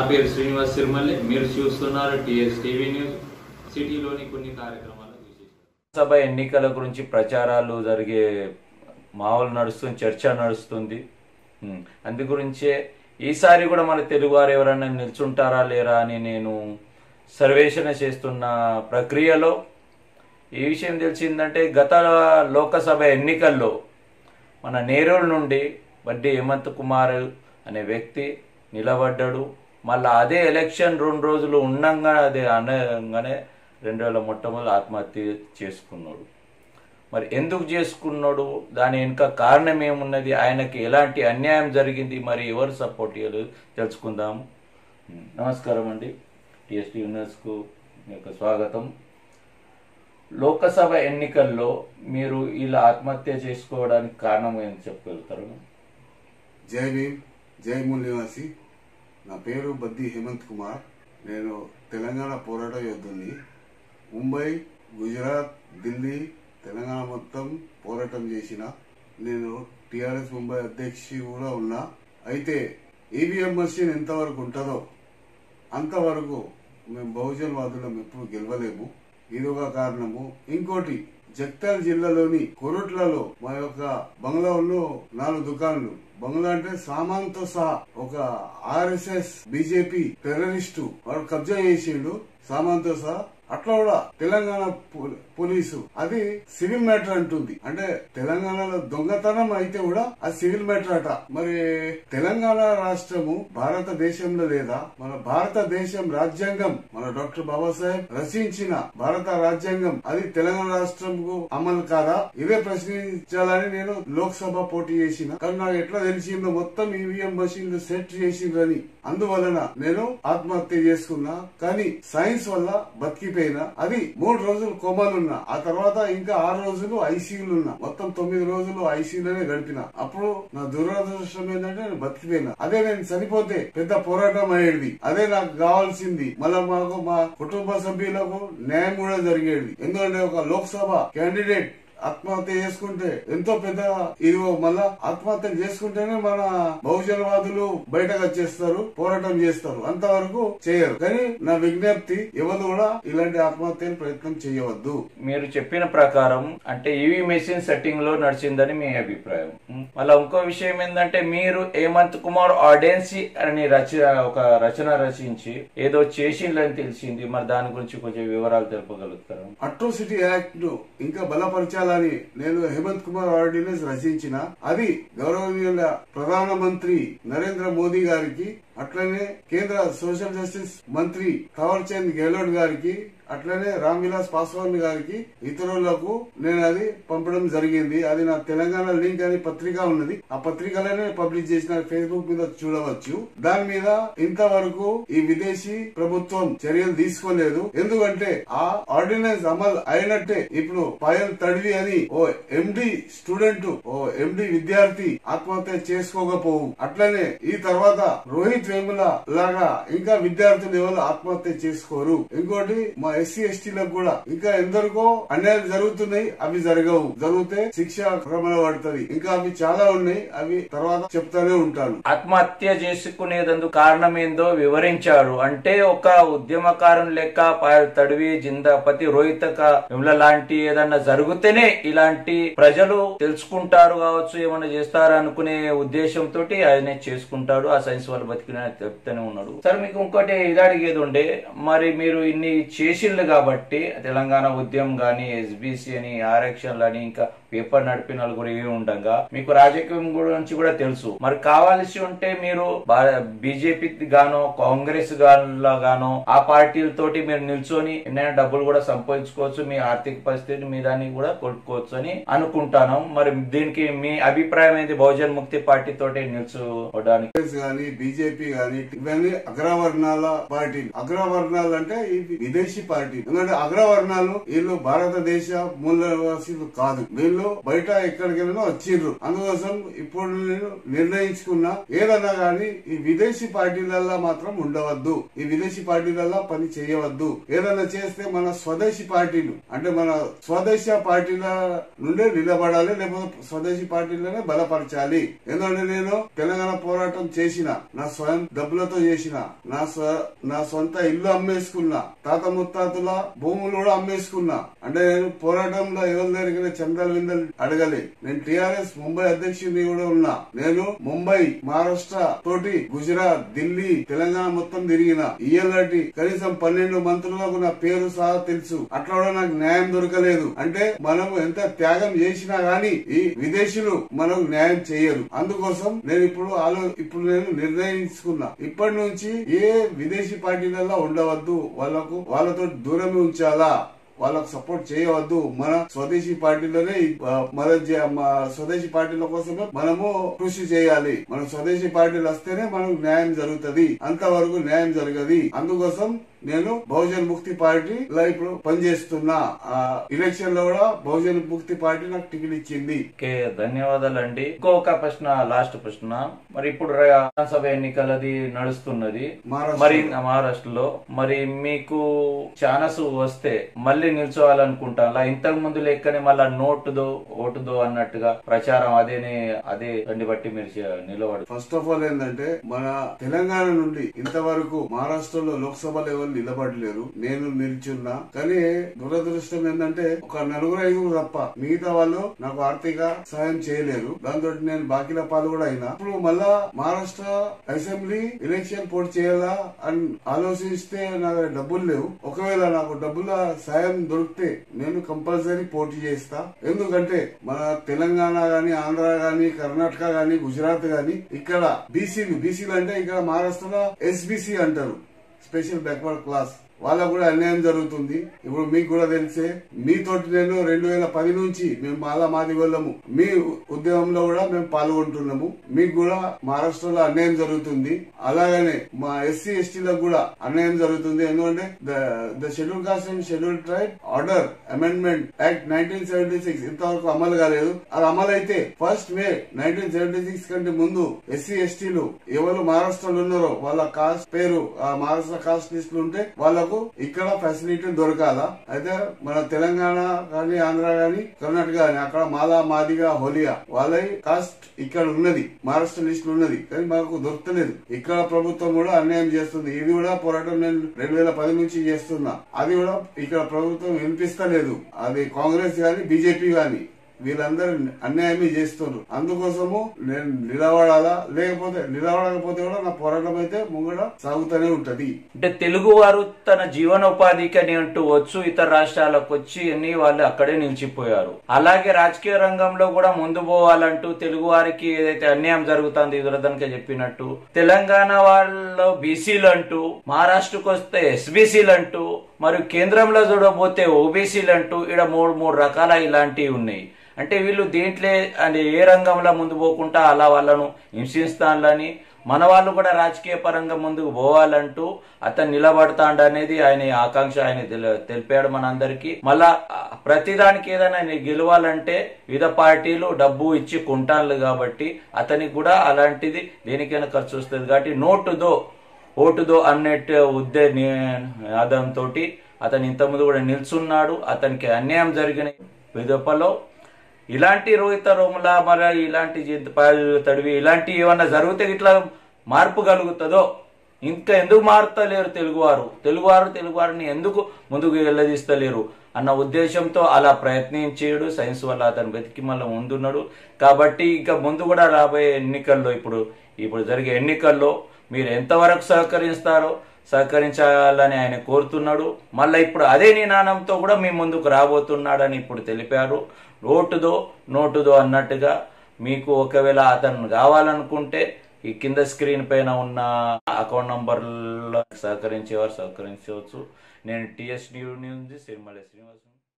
పేరు శ్రీనివాస్ సిరిమల్లి మీరు చూస్తున్నారు టిఎస్ టీవీ న్యూస్ సిటీలోని కొన్ని కార్యక్రమాలు విశేషాలు సభ ఎన్నికల గురించి ప్రచారాలు జరిగే మామూలు నడుస్తుంది చర్చ నడుస్తుంది ఉమ్, అందు గురించే ఈసారి కూడా మన తెలుగువారు ఎవరైనా నిల్చుంటారా లేరా అని నేను సర్వేషణ చేస్తున్న ప్రక్రియలో ఈ విషయం తెలిసిందంటే గత లోకసభ ఎన్నికల్లో మన నేరూరు నుండి వడ్డీ హేమంత్ కుమార్ అనే వ్యక్తి నిలబడ్డాడు మళ్ళీ అదే ఎలక్షన్ రెండు రోజులు ఉండంగా అదే అనగానే రెండు వేల మొట్టమొదటి ఆత్మహత్య చేసుకున్నాడు మరి ఎందుకు చేసుకున్నాడు దాని వెనుక కారణం ఏమున్నది ఆయనకి ఎలాంటి అన్యాయం జరిగింది మరి ఎవరు సపోర్ట్ చేయలేదు తెలుసుకుందాం నమస్కారం అండి టిఎస్టీ యూనివర్స్కు మీ యొక్క స్వాగతం లోకసభ ఎన్నికల్లో మీరు ఇలా ఆత్మహత్య చేసుకోవడానికి కారణం ఏం చెప్పగలుగుతారు జై భీమ్ జై మూల్ నివాసి నా పేరు బద్ది హేమంత్ కుమార్ నేను తెలంగాణ పోరాట యోధుని ముంబై గుజరాత్ ఢిల్లీ తెలంగాణ మొత్తం పోరాటం చేసిన నేను టిఆర్ఎస్ ముంబై అధ్యక్షి కూడా ఉన్నా అయితే ఈవీఎం మషిన్ ఎంతవరకు ఉంటుందో అంతవరకు మేము బహుజన్ వాదులం ఎప్పుడు గెలవలేము ఇది ఒక కారణము ఇంకోటి జగిత్యాల జిల్లాలోని కొరుట్లలో మా యొక్క బంగ్లాలో నాలుగు దుకాణాలు బంగ్లా అంటే సామాన్తో సహా ఒక ఆర్ఎస్ఎస్ బీజేపీ టెర్రరిస్టు వాడు కబ్జా చేసిండు సామాన్తో సహా అట్లా కూడా తెలంగాణ పో- పోలీసు అది సివిల్ మ్యాటర్ అంటుంది అంటే తెలంగాణలో దొంగతనం అయితే కూడా అది సివిల్ మ్యాటర్ అట మరి తెలంగాణ రాష్ట్రము భారతదేశంలో లేదా మన భారతదేశం రాజ్యాంగం మన డాక్టర్ బాబాసాహెబ్ రచించిన భారత రాజ్యాంగం అది తెలంగాణ రాష్ట్రంకు అమలు కాదా ఇదే ప్రశ్నించాలని నేను లోక్సభ పోటీ చేసిన కానీ నాకు ఎట్లా తెలిసిందో మొత్తం ఈవీఎం మషిన్లు సెట్ చేసిండ్రని అందువలన నేను ఆత్మహత్య చేసుకున్నా కానీ సైన్స్ వల్ల బతికిపోయినా అది మూడు రోజులు కోమాలున్నా ఆ తర్వాత ఇంకా ఆరు రోజులు ఐసీయూలు ఉన్నా మొత్తం తొమ్మిది రోజులు ఐసీయూలోనే గడిపిన అప్పుడు నా దురదృష్టం ఏంటంటే నేను బతికిపోయినా అదే నేను చనిపోతే పెద్ద పోరాటం అయ్యేది అదే నాకు కావాల్సింది మళ్ళా మాకు మా కుటుంబ సభ్యులకు న్యాయం కూడా జరిగేది ఎందుకంటే ఒక లోక్సభ క్యాండిడేట్ ఆత్మహత్య చేసుకుంటే ఎంతో పెద్ద ఇది మళ్ళా ఆత్మహత్య చేసుకుంటేనే మన బహుజనవాదులు బయటకు వచ్చేస్తారు పోరాటం చేస్తారు అంతవరకు చేయరు కానీ నా విజ్ఞప్తి ఎవరు కూడా ఇలాంటి ఆత్మహత్యలు ప్రయత్నం చేయవద్దు మీరు చెప్పిన ప్రకారం అంటే ఈవీ మెషిన్ సెట్టింగ్ లో నడిచిందని మీ అభిప్రాయం ఉం. మళ్ళా ఇంకో విషయం ఏంటంటే మీరు హేమంత్ కుమార్ ఆడెన్సీ అని రచ ఒక రచన రచించి ఏదో చేసిందని తెలిసింది మరి దాని గురించి కొంచెం వివరాలు తెలుపగలుగుతారు అట్రోసిటీ యాక్ట్ ను ఇంకా బలపరచాలని నేను హేమంత్ కుమార్ ఆర్డినెన్స్ రచించిన అది గౌరవనీయుల ప్రధానమంత్రి నరేంద్ర మోదీ గారికి అట్లనే కేంద్ర సోషల్ జస్టిస్ మంత్రి థావర్ చంద్ గెహ్లోట్ గారికి అట్లనే రామ్ విలాస్ పాస్వాన్ గారికి ఇతరులకు నేను అది పంపడం జరిగింది అది నా తెలంగాణ లింక్ అని పత్రిక ఉన్నది ఆ పత్రికలోనే పబ్లిష్ చేసిన ఫేస్బుక్ మీద చూడవచ్చు దాని మీద ఇంతవరకు ఈ విదేశీ ప్రభుత్వం చర్యలు తీసుకోలేదు ఎందుకంటే ఆ ఆర్డినెన్స్ అమలు అయినట్టే ఇప్పుడు పాయల్ తడివి అని ఓ ఎండి స్టూడెంట్ ఓ ఎండి విద్యార్థి ఆత్మహత్య చేసుకోకపోవు అట్లనే ఈ తర్వాత రోహిత్ వేముల లాగా ఇంకా విద్యార్థులు ఎవరు ఆత్మహత్య చేసుకోరు ఇంకోటి మా ఎస్సీ ఎస్టీలకు కూడా ఇంకా ఎందరికో అన్యాయం జరుగుతున్నాయి అవి జరగవు జరిగితే శిక్ష క్రమణ పడుతుంది ఇంకా అవి చాలా ఉన్నాయి అవి తర్వాత చెప్తానే ఉంటాను ఆత్మహత్య చేసుకునేందుకు కారణం ఏందో వివరించారు అంటే ఒక ఉద్యమకారం లెక్క పాయల్ తడివి జిందాపతి రోహిత్ విమల లాంటి ఏదన్నా జరిగితేనే ఇలాంటి ప్రజలు తెలుసుకుంటారు కావచ్చు ఏమన్నా చేస్తారు అనుకునే ఉద్దేశంతో ఆయన చేసుకుంటాడు ఆ సైన్స్ వాళ్ళు బతికిన చెప్తూనే ఉన్నాడు సరే మీకు ఇంకోటి ఇది అడిగేది ఉండే మరి మీరు ఇన్ని చేసిండ్రు కాబట్టి తెలంగాణ ఉద్యమం గాని ఎస్బీసీ అని ఆరక్షన్లు అని ఇంకా పేపర్ నడిపిన వాళ్ళు కూడా ఇవి ఉండగా మీకు రాజకీయం గురించి కూడా తెలుసు మరి కావాల్సి ఉంటే మీరు బీజేపీ గానో కాంగ్రెస్ గానో గానో ఆ పార్టీలతోటి మీరు నిల్చొని ఎన్నైనా డబ్బులు కూడా సంపాదించుకోవచ్చు మీ ఆర్థిక పరిస్థితి మీ దాన్ని కూడా కొట్టుకోవచ్చు అని అనుకుంటాను మరి దీనికి మీ అభిప్రాయం ఏంటి బహుజన్ ముక్తి పార్టీ తోటి నిల్చోవడానికి కాంగ్రెస్ గాని బీజేపీ గాని ఇవన్నీ అగ్రవర్ణాల పార్టీ అగ్రవర్ణాలు అంటే ఇవి విదేశీ పార్టీ ఎందుకంటే అగ్రవర్ణాలు వీళ్ళు భారతదేశ మూలవాసీలు కాదు వీళ్ళు వీళ్ళు బయట ఎక్కడికెళ్ళినా వచ్చిర్రు అందుకోసం ఇప్పుడు నేను నిర్ణయించుకున్నా ఏదన్నా గానీ ఈ విదేశీ పార్టీలల్లో మాత్రం ఉండవద్దు ఈ విదేశీ పార్టీలల్లో పని చేయవద్దు ఏదన్నా చేస్తే మన స్వదేశీ పార్టీలు అంటే మన స్వదేశ పార్టీల నుండే నిలబడాలి లేకపోతే స్వదేశీ పార్టీలనే బలపరచాలి ఎందుకంటే నేను తెలంగాణ పోరాటం చేసిన నా స్వయం డబ్బులతో చేసిన నా స్వ- నా సొంత ఇల్లు అమ్మేసుకున్నా తాత ముత్తాతల భూములు కూడా అమ్మేసుకున్నా అంటే నేను పోరాటంలో ఎవరి దగ్గర చందాలు విందలు అడగలే నేను టిఆర్ఎస్ ముంబై అధ్యక్షుడిని కూడా ఉన్నా నేను ముంబై మహారాష్ట్ర తోటి గుజరాత్ ఢిల్లీ తెలంగాణ మొత్తం తిరిగిన ఇయ్యలాంటి కనీసం పన్నెండు మంత్రులకు నా పేరు సహా తెలుసు అట్లా కూడా నాకు న్యాయం దొరకలేదు అంటే మనం ఎంత త్యాగం చేసినా గానీ ఈ విదేశీయులు మనకు న్యాయం చేయరు అందుకోసం నేను ఇప్పుడు ఆలో ఇప్పుడు నేను నిర్ణయించుకున్నా ఇప్పటి నుంచి ఏ విదేశీ పార్టీలలో ఉండవద్దు వాళ్ళకు వాళ్ళతో దూరమే ఉంచాలా వాళ్ళకు సపోర్ట్ చేయవద్దు మన స్వదేశీ పార్టీలోనే ఈ, ఆ, మన జ- మా స్వదేశీ పార్టీల కోసమే మనము కృషి చేయాలి మన స్వదేశీ పార్టీలు వస్తేనే మనకు న్యాయం జరుగుతది అంతవరకు న్యాయం జరగది అందుకోసం నేను బహుజన్ ముక్తి పార్టీ లో ఇప్పుడు పనిచేస్తున్నా ఆ ఎలక్షన్ లో కూడా బహుజన్ ముక్తి పార్టీ నాకు టికెట్ ఇచ్చింది ఓకే ధన్యవాదాలండి ఇంకొక ప్రశ్న లాస్ట్ ప్రశ్న మరి ఇప్పుడు ర- విధానసభ ఎన్నికలది నడుస్తున్నది మహారాష్ట్ర. మరి మహారాష్ట్రలో మరి మీకు ఛానస్ వస్తే మళ్ళీ నిల్చోవాలనుకుంటా ఇంతకు ముందు లెక్కనే మళ్ళా నోటుదో ఓటుదో అన్నట్టుగా ప్రచారం అదేనే అదే దాన్ని బట్టి మీరు చే- నిలబడు ఫస్ట్ ఆఫ్ ఆల్ ఏంటంటే మన తెలంగాణ నుండి ఇంతవరకు మహారాష్ట్రలో లోక్సభలో ఎవరు నిలబడలేరు నేను నిల్చున్నా కానీ దురదృష్టం ఏంటంటే ఒక నలుగురు ఐదుగురు తప్ప మిగతా వాళ్ళు నాకు ఆర్థిక సాయం చేయలేరు దాంతో నేను బాకీల పాలు కూడా అయినా ఇప్పుడు మళ్ళా మహారాష్ట్ర అసెంబ్లీ ఎలక్షన్ పోటీ చేయాలా అని ఆలోచిస్తే నా దగ్గర డబ్బులు లేవు ఒకవేళ నాకు డబ్బుల సాయం దొరికితే నేను కంపల్సరీ పోటీ చేస్తా ఎందుకంటే మన తెలంగాణ గాని ఆంధ్ర గాని కర్ణాటక గాని గుజరాత్ గాని ఇక్కడ బీసీలు బీసీలు అంటే ఇక్కడ మహారాష్ట్రలో ఎస్బీసీ అంటారు స్పెషల్ బ్యాక్వర్డ్ క్లాస్ వాళ్ళకు కూడా అన్యాయం జరుగుతుంది ఇప్పుడు మీకు కూడా తెలిసే మీతోటి నేను రెండు వేల పది నుంచి మేము మాలా మాది వాళ్ళము మీ ఉద్యమంలో కూడా మేము పాల్గొంటున్నాము మీకు కూడా మహారాష్ట్రలో అన్యాయం జరుగుతుంది అలాగనే మా ఎస్సీ ఎస్టీలకు కూడా అన్యాయం జరుగుతుంది ఎందుకంటే the schedule caste and schedule tribe order amendment act nineteen seventy six ఇంతవరకు అమలు కాలేదు అది అమలు అయితే first May nineteen seventy six కంటే ముందు ఎస్సీ ఎస్టీలు ఎవరు మహారాష్ట్రలో ఉన్నారో వాళ్ళ కాస్ట్ పేరు ఆ మహారాష్ట్ర కాస్ట్ లిస్ట్ ఉంటే వాళ్ళకు ఇక్కడ ఫెసిలిటీ దొరకాల అయితే మన తెలంగాణ కానీ ఆంధ్ర కానీ కర్ణాటక కానీ అక్కడ మాలా మాదిగా హోలియా వాళ్ళ కాస్ట్ ఇక్కడ ఉన్నది మహారాష్ట్ర లిస్ట్ ఉన్నది కానీ మాకు దొరకలేదు ఇక్కడ ప్రభుత్వం కూడా అన్యాయం చేస్తుంది ఇది కూడా పోరాటం నేను రెండు వేల పది నుంచి చేస్తున్నా అది కూడా ఇక్కడ ప్రభుత్వం వినిపిస్తలేదు అది కాంగ్రెస్ గాని బీజేపీ గాని వీళ్ళందరూ అన్యాయమే చేస్తున్నారు అందుకోసము నేను నిలబడాలా లేకపోతే నిలబడకపోతే కూడా నా పోరాటం అయితే ముంగడ సాగుతూనే ఉంటది అంటే తెలుగు వారు తన జీవనోపాధికి అని అంటూ వచ్చు ఇతర రాష్ట్రాలకు వచ్చి అన్ని వాళ్ళు అక్కడే నిలిచిపోయారు అలాగే రాజకీయ రంగంలో కూడా ముందు పోవాలంటూ తెలుగు వారికి ఏదైతే అన్యాయం జరుగుతుంది ఇదురదనక చెప్పినట్టు తెలంగాణ వాళ్ళు బీసీలు అంటూ మహారాష్ట్రకు వస్తే ఎస్బీసీలు అంటూ మరియు కేంద్రంలో చూడబోతే ఓబీసీలు అంటూ ఇక్కడ మూడు మూడు రకాల ఇలాంటివి ఉన్నాయి అంటే వీళ్ళు దీంట్లో అంటే ఏ రంగంలో ముందు పోకుండా అలా వాళ్ళను హింసిస్తాన్లని మన వాళ్ళు కూడా రాజకీయ పరంగా ముందుకు పోవాలంటూ అతను నిలబడతాండు అనేది ఆయన ఆకాంక్ష ఆయన తెల- తెలిపాడు మనందరికీ మళ్ళా ఆ, ప్రతిదానికి ఏదైనా ఆయన గెలవాలంటే వివిధ పార్టీలు డబ్బు ఇచ్చి కొంటాన్లు కాబట్టి అతనికి కూడా అలాంటిది దేనికైనా ఖర్చు వస్తుంది కాబట్టి నోటుదో ఓటుదో అన్నట్టు ఉద్దే నినాదంతో అతను ఇంతకుముందు కూడా నిల్చున్నాడు అతనికి అన్యాయం జరిగిన విదపలో ఇలాంటి రోహిత రోముల మరి ఇలాంటి జింతపాయలు తడివి ఇలాంటి ఏమన్నా జరిగితే ఇట్లా మార్పు కలుగుతుందో ఇంకా ఎందుకు మారుతలేరు తెలుగువారు తెలుగువారు తెలుగువారిని ఎందుకు ముందుకు వెళ్ళదీస్తలేరు అన్న ఉద్దేశంతో అలా ప్రయత్నించాడు సైన్స్ వల్ల అతను వెతికి మళ్ళీ ముందున్నాడు కాబట్టి ఇంకా ముందు కూడా రాబోయే ఎన్నికల్లో ఇప్పుడు ఇప్పుడు జరిగే ఎన్నికల్లో మీరు ఎంతవరకు సహకరిస్తారో సహకరించాలని ఆయన కోరుతున్నాడు మళ్ళీ ఇప్పుడు అదే నినాదంతో కూడా మీ ముందుకు రాబోతున్నాడని ఇప్పుడు తెలిపారు ఓటుదో నోటుదో అన్నట్టుగా మీకు ఒకవేళ అతను కావాలనుకుంటే ఈ కింద స్క్రీన్ పైన ఉన్న అకౌంట్ నంబర్లో సహకరించేవారు సహకరించవచ్చు నేను TS new news Sirimala Srinivas